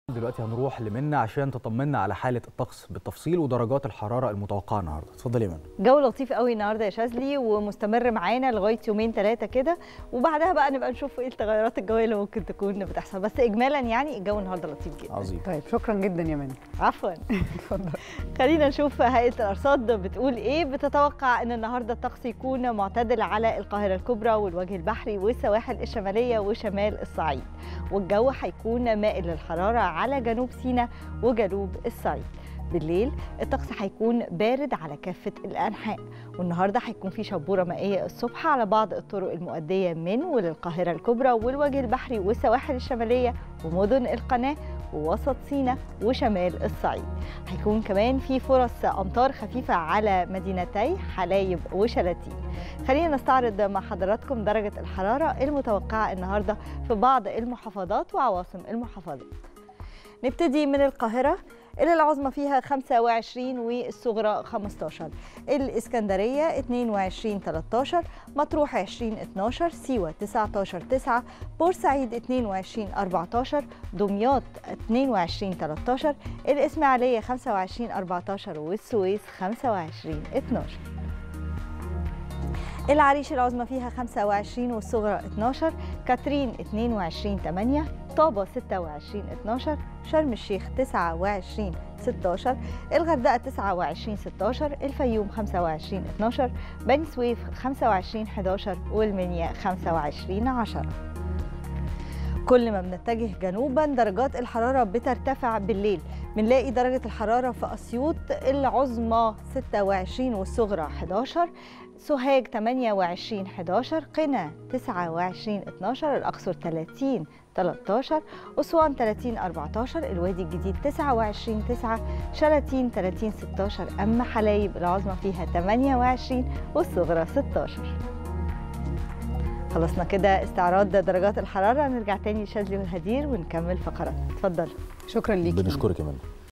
دلوقتي هنروح لمنى عشان تطمنا على حالة الطقس بالتفصيل ودرجات الحرارة المتوقعة النهارده اتفضلي يا منى جو لطيف قوي النهارده يا شاذلي ومستمر معانا لغايه يومين ثلاثه كده وبعدها بقى نبقى نشوف ايه التغيرات الجويه اللي ممكن تكون بتحصل بس اجمالا يعني الجو النهارده لطيف جدا عظيم طيب شكرا جدا يا منى عفوا اتفضل خلينا نشوف هيئه الارصاد بتقول ايه بتتوقع ان النهارده الطقس يكون معتدل على القاهره الكبرى والوجه البحري والسواحل الشماليه وشمال الصعيد والجو هيكون مائل للحراره على جنوب سيناء وجنوب الصعيد بالليل الطقس هيكون بارد على كافة الأنحاء والنهاردة هيكون في شبورة مائية الصبح على بعض الطرق المؤدية من وللقاهرة الكبرى والوجه البحري والسواحل الشمالية ومدن القناة ووسط سيناء وشمال الصعيد هيكون كمان في فرص أمطار خفيفة على مدينتي حلايب وشلاتين خلينا نستعرض مع حضراتكم درجة الحرارة المتوقعة النهاردة في بعض المحافظات وعواصم المحافظات نبتدي من القاهرة اللي العظمى فيها 25 والصغرى 15 الإسكندرية 22 13 مطروح 20 12 سيوة 19 9 بورسعيد 22 14 دمياط 22 13 الإسماعيلية 25 14 والسويس 25 12 العريش العظمى فيها 25 والصغرى 12 كاترين 22 8 طابة 26 12 شرم الشيخ 29 16 الغردقة 29 16 الفيوم 25 12 بني سويف 25 11 والمنيا 25 10 كل ما بنتجه جنوبا درجات الحرارة بترتفع بالليل بنلاقي درجة الحرارة في أسيوط العظمى 26 والصغرى 11 سوهاج 28 11 قنا 29 12 الأقصر 30 13 أسوان 30 14 الوادي الجديد 29 9 شلاتين 30 16 أما حلايب العظمى فيها 28 والصغرى 16 خلصنا كده استعراض درجات الحرارة نرجع تاني لشاذلي والهدير ونكمل فقرات اتفضل شكرا ليكي بنشكرك يا منى